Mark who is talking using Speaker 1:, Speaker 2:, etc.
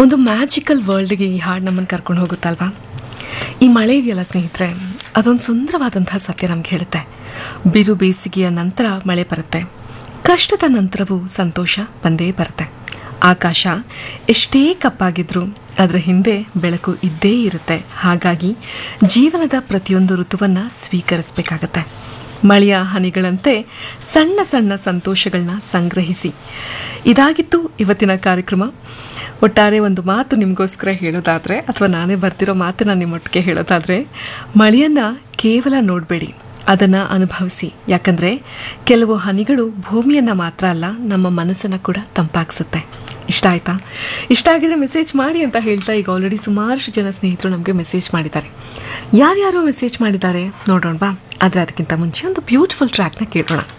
Speaker 1: ಒಂದು ಮ್ಯಾಜಿಕಲ್ ವರ್ಲ್ಡ್ಗೆ ಈ ಹಾಡು ನಮ್ಮನ್ನು ಕರ್ಕೊಂಡು ಹೋಗುತ್ತಲ್ವಾ ಈ ಮಳೆ ಇದೆಯಲ್ಲ ಸ್ನೇಹಿತರೆ ಅದೊಂದು ಸುಂದರವಾದಂತಹ ಸತ್ಯ ನಮ್ಗೆ ಹೇಳುತ್ತೆ ಬಿರು ಬೇಸಿಗೆಯ ನಂತರ ಮಳೆ ಬರುತ್ತೆ ಕಷ್ಟದ ನಂತರವೂ ಸಂತೋಷ ಬಂದೇ ಬರುತ್ತೆ ಆಕಾಶ ಎಷ್ಟೇ ಕಪ್ಪಾಗಿದ್ರೂ ಅದರ ಹಿಂದೆ ಬೆಳಕು ಇದ್ದೇ ಇರುತ್ತೆ ಹಾಗಾಗಿ ಜೀವನದ ಪ್ರತಿಯೊಂದು ಋತುವನ್ನು ಸ್ವೀಕರಿಸಬೇಕಾಗತ್ತೆ ಮಳೆಯ ಹನಿಗಳಂತೆ ಸಣ್ಣ ಸಣ್ಣ ಸಂತೋಷಗಳನ್ನ ಸಂಗ್ರಹಿಸಿ ಇದಾಗಿತ್ತು ಇವತ್ತಿನ ಕಾರ್ಯಕ್ರಮ ಒಟ್ಟಾರೆ ಒಂದು ಮಾತು ನಿಮಗೋಸ್ಕರ ಹೇಳೋದಾದರೆ ಅಥವಾ ನಾನೇ ಬರ್ತಿರೋ ಮಾತನ್ನ ನಿಮ್ಮೊಟ್ಟಿಗೆ ಹೇಳೋದಾದರೆ ಮಳೆಯನ್ನು ಕೇವಲ ನೋಡಬೇಡಿ ಅದನ್ನು ಅನುಭವಿಸಿ ಯಾಕಂದರೆ ಕೆಲವು ಹನಿಗಳು ಭೂಮಿಯನ್ನು ಮಾತ್ರ ಅಲ್ಲ ನಮ್ಮ ಮನಸ್ಸನ್ನು ಕೂಡ ತಂಪಾಗಿಸುತ್ತೆ ಇಷ್ಟ ಆಯ್ತಾ ಇಷ್ಟ ಆಗಿದ್ರೆ ಮೆಸೇಜ್ ಮಾಡಿ ಅಂತ ಹೇಳ್ತಾ ಈಗ ಆಲ್ರೆಡಿ ಸುಮಾರಷ್ಟು ಜನ ಸ್ನೇಹಿತರು ನಮಗೆ ಮೆಸೇಜ್ ಮಾಡಿದ್ದಾರೆ ಯಾರ್ಯಾರು ಮೆಸೇಜ್ ಮಾಡಿದ್ದಾರೆ ನೋಡೋಣ ಬಾ ಆದರೆ ಅದಕ್ಕಿಂತ ಮುಂಚೆ ಒಂದು ಬ್ಯೂಟಿಫುಲ್ ಟ್ರ್ಯಾಕ್ನ ಕೇಳೋಣ